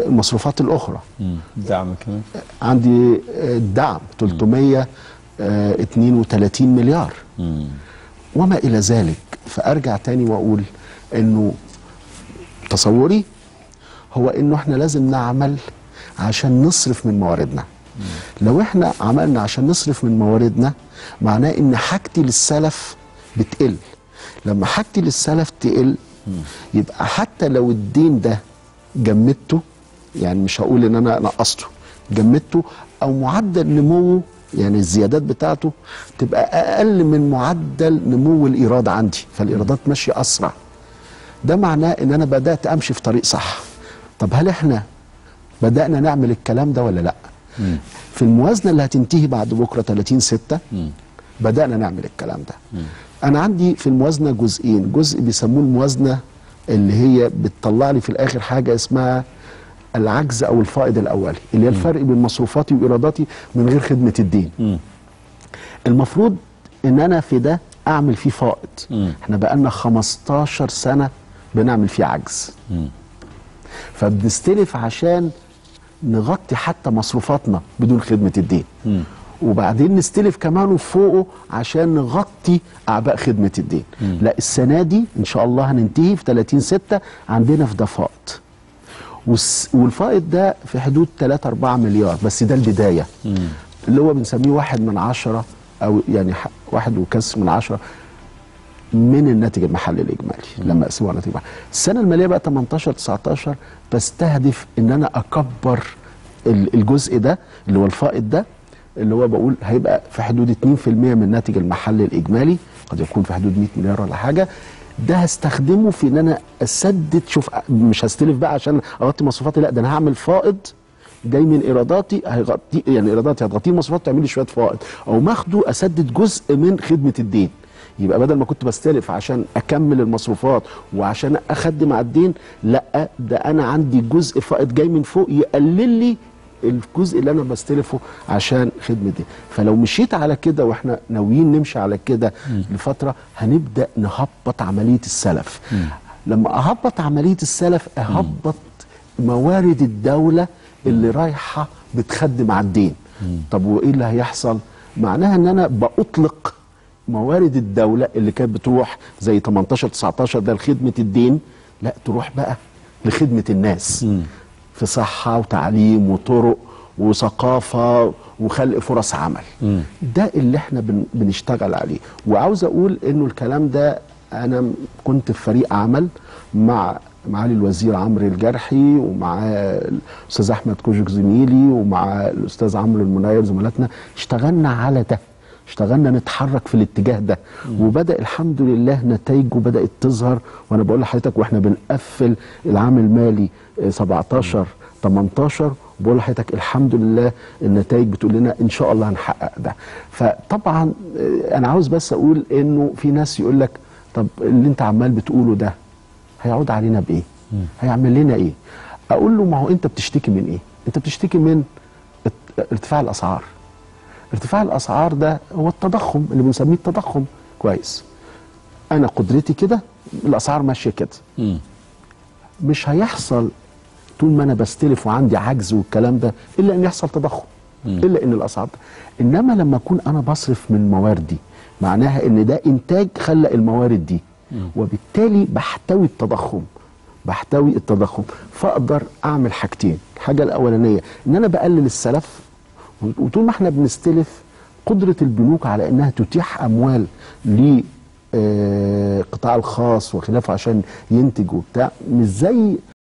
المصروفات الاخرى دعم كمان عندي آه، الدعم 332 مليار وما الى ذلك فارجع تاني واقول انه تصوري هو انه احنا لازم نعمل عشان نصرف من مواردنا لو احنا عملنا عشان نصرف من مواردنا معناه ان حاجتي للسلف بتقل لما حاجتي للسلف تقل يبقى حتى لو الدين ده جمدته يعني مش هقول ان انا نقصته جمدته او معدل نموه يعني الزيادات بتاعته تبقى اقل من معدل نمو الايراد عندي فالايرادات ماشيه اسرع ده معناه ان انا بدات امشي في طريق صح طب هل احنا بدانا نعمل الكلام ده ولا لا في الموازنه اللي هتنتهي بعد بكره 30 6 بدانا نعمل الكلام ده انا عندي في الموازنه جزئين جزء بيسموه الموازنه اللي هي بتطلع لي في الاخر حاجه اسمها العجز او الفائض الاولي اللي هي الفرق بين مصروفاتي وايراداتي من غير خدمه الدين المفروض ان انا في ده اعمل فيه فائض احنا بقالنا 15 سنه بنعمل فيه عجز فبنستلف عشان نغطي حتى مصروفاتنا بدون خدمه الدين وبعدين نستلف كمان فوقه عشان نغطي اعباء خدمه الدين لا السنه دي ان شاء الله هننتهي في 30 6 عندنا في ده فائض والس- والفائض ده في حدود 3 4 مليار بس ده البدايه اللي هو بنسميه واحد من عشرة او يعني ح- واحد وكسر من عشرة من الناتج المحلي الاجمالي لما اقسمه على الناتج المحلي السنه الماليه بقى 18 19 بستهدف ان انا اكبر ال- الجزء ده اللي هو الفائض ده اللي هو بقول هيبقى في حدود 2% من الناتج المحلي الاجمالي قد يكون في حدود 100 مليار ولا حاجه ده هستخدمه في ان انا اسدد شوف مش هستلف بقى عشان اغطي مصروفاتي لا ده انا هعمل فائض جاي من ايراداتي هيغطي يعني ايراداتي هتغطي المصروفات تعمل لي شويه فائض او ماخده اسدد جزء من خدمه الدين يبقى بدل ما كنت بستلف عشان اكمل المصروفات وعشان اخدم على الدين لا ده انا عندي جزء فائض جاي من فوق يقلل لي الجزء اللي انا بستلفه عشان خدمه دي فلو مشيت على كده واحنا ناويين نمشي على كده لفتره هنبدا نهبط عمليه السلف لما اهبط عمليه السلف اهبط موارد الدوله اللي رايحه بتخدم على الدين طب وايه اللي هيحصل معناها ان انا باطلق موارد الدوله اللي كانت بتروح زي 18 19 ده لخدمه الدين لا تروح بقى لخدمه الناس في صحه وتعليم وطرق وثقافه وخلق فرص عمل ده اللي احنا بن بنشتغل عليه وعاوز اقول انه الكلام ده انا م- كنت في فريق عمل مع معالي الوزير عمرو الجرحي ومع الاستاذ احمد كوجك زميلي ومع الاستاذ عمرو المنير زملاتنا اشتغلنا على ده اشتغلنا نتحرك في الاتجاه ده وبدا الحمد لله نتائجه بدات تظهر وانا بقول لحضرتك واحنا بنقفل العام المالي آه، 17 18 بقول لحضرتك الحمد لله النتائج بتقول لنا ان شاء الله هنحقق ده فطبعا آه، انا عاوز بس اقول انه في ناس يقول لك طب اللي انت عمال بتقوله ده هيعود علينا بايه هيعمل لنا ايه اقول له ما هو انت بتشتكي من ايه انت بتشتكي من ات- ارتفاع الاسعار ارتفاع الاسعار ده هو التضخم اللي بنسميه التضخم كويس انا قدرتي كده الاسعار ماشيه كده مش هيحصل طول ما انا بستلف وعندي عجز والكلام ده الا ان يحصل تضخم الا ان الاسعار انما لما اكون انا بصرف من مواردي معناها ان ده انتاج خلق الموارد دي وبالتالي بحتوي التضخم بحتوي التضخم فاقدر اعمل حاجتين الحاجه الاولانيه ان انا بقلل السلف وطول ما احنا بنستلف قدره البنوك على انها تتيح اموال للقطاع الخاص وخلافه عشان ينتج وبتاع مش زي